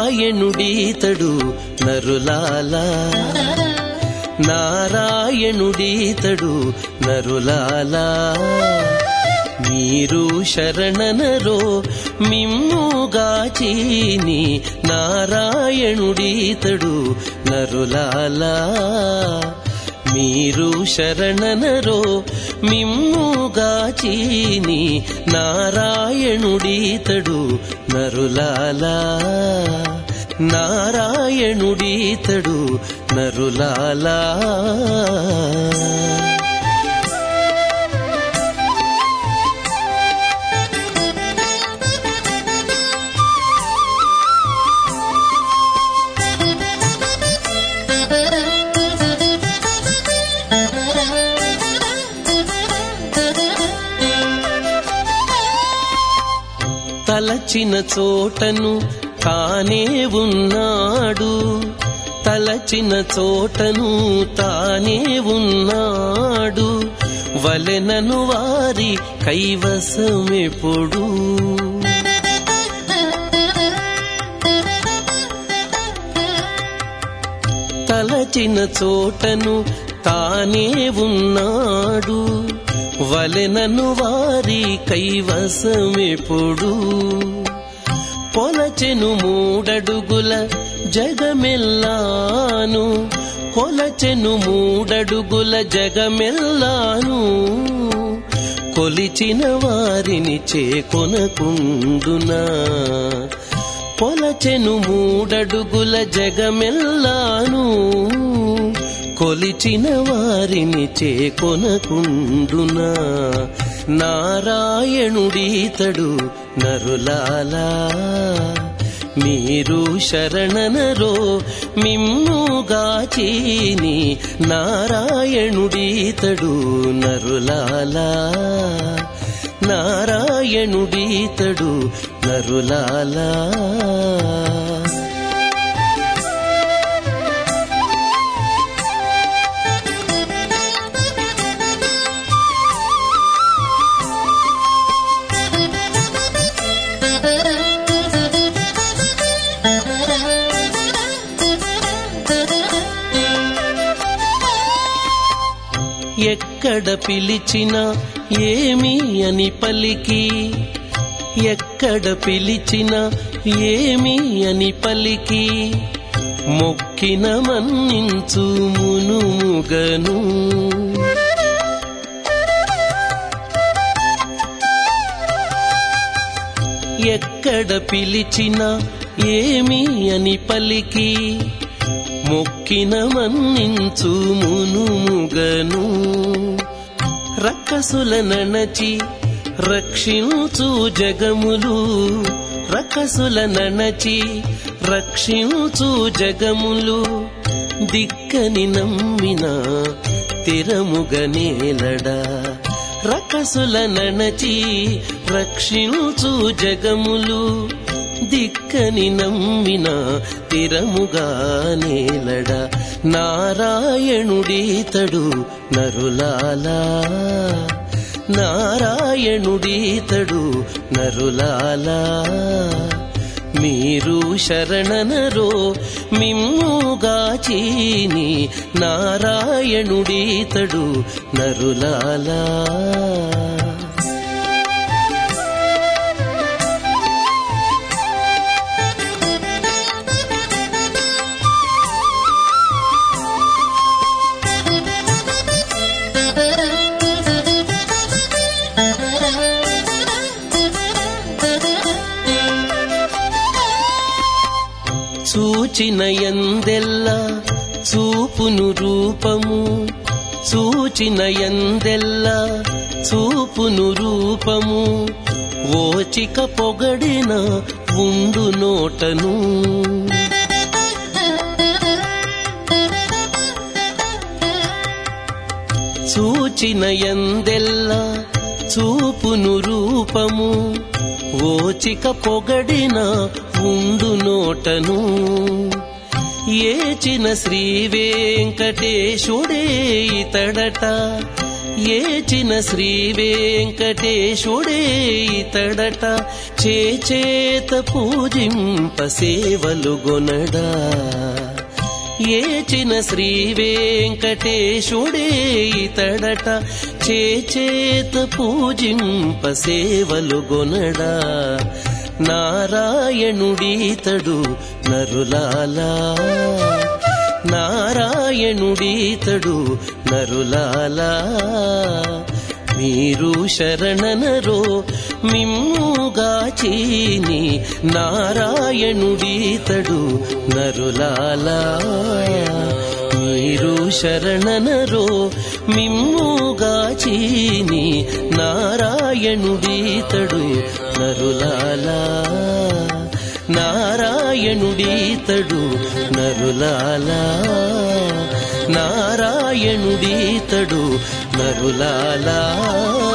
నారాయణుడీతడు నరులాలా నారాయణుడీతడు నరులాలా మీరు శరణనరో మిమ్ముగాచీని నారాయణుడీతడు నరులాలా మీరు శరణనరో మిమ్ముగాచీని నారాయణుడీతడు నరులాలా నారాయణుడీతడు నరులాలా తలచిన చోటను తానే ఉన్నాడు తలచిన చోటను తానే ఉన్నాడు వలెనను వారి కైవసమెప్పుడు తలచిన చోటను తానే ఉన్నాడు వలెనను వారి కైవసమెప్పుడు పొలచెను మూడడుగుల జగమెల్లాను కొలచెను మూడడుగుల జగమెల్లాను కొలిచిన వారిని చేకొనకుండునా పొలచెను మూడడుగుల జగమెల్లాను కొలిచిన వారిని చేకొనకుండునా నారాయణుడీతడు నరులాలా మీరు శరణనరో మిమ్ముగాచీని నారాయణుడీతడు నరులాలా నారాయణుడీతడు నరులాలా ఎక్కడ పిలిచినా ఏమి అని పలికి ఎక్కడ పిలిచినా ఏమి అని పలికి మొక్కిన మన్నించు మునుముగను ఎక్కడ పిలిచినా ఏమి అని పలికి మొక్కిన మన్నించు మునుముగను రక్కసుల నణచి రక్షించు జగములు రకసుల నణచి రక్షించు జగములు దిక్కని నమ్మిన తిరముగనేలడా రకసుల నణచి రక్షించు జగములు దిక్కని నమ్మిన తిరముగా నేలడ నారాయణుడీతడు నరులాలా నారాయణుడీతడు నరులాలా మీరు శరణనరో మిమ్ముగాచీని నారాయణుడీతడు నరులాలా చూచిన ఎందెల్ల చూపును రూపము చూచిన ఎందెల్ల చూపును రూపము ఓచిక పొగడిన ఉండు నోటను చూచిన ఎందెల్ల చూపును రూపము ఓచిక పొగడిన ఉండు నోటను ఏచిన శ్రీ వెంకటేశుడే ఇతడట ఏచిన శ్రీ వెంకటేశుడే ఇతడట చేచేత పూజింప సేవలు గొనడా ఏచిన శ్రీ వెంకటేశుడే ఇతడట చేచేత పూజింప సేవలు గొనడా నారాయణుడీతడు నరులాలా నారాయణుడీతడు నరులాలా మీరు శరణనరో మిమ్ముగాచీని నారాయణుడీతడు నరులాలా మీరు శరణనరో మిమ్ముగాచీని నారాయణుడీతడు నరులాలా నారాయణుడీతడు నరులాలా నారాయణుడీతడు నరులాలా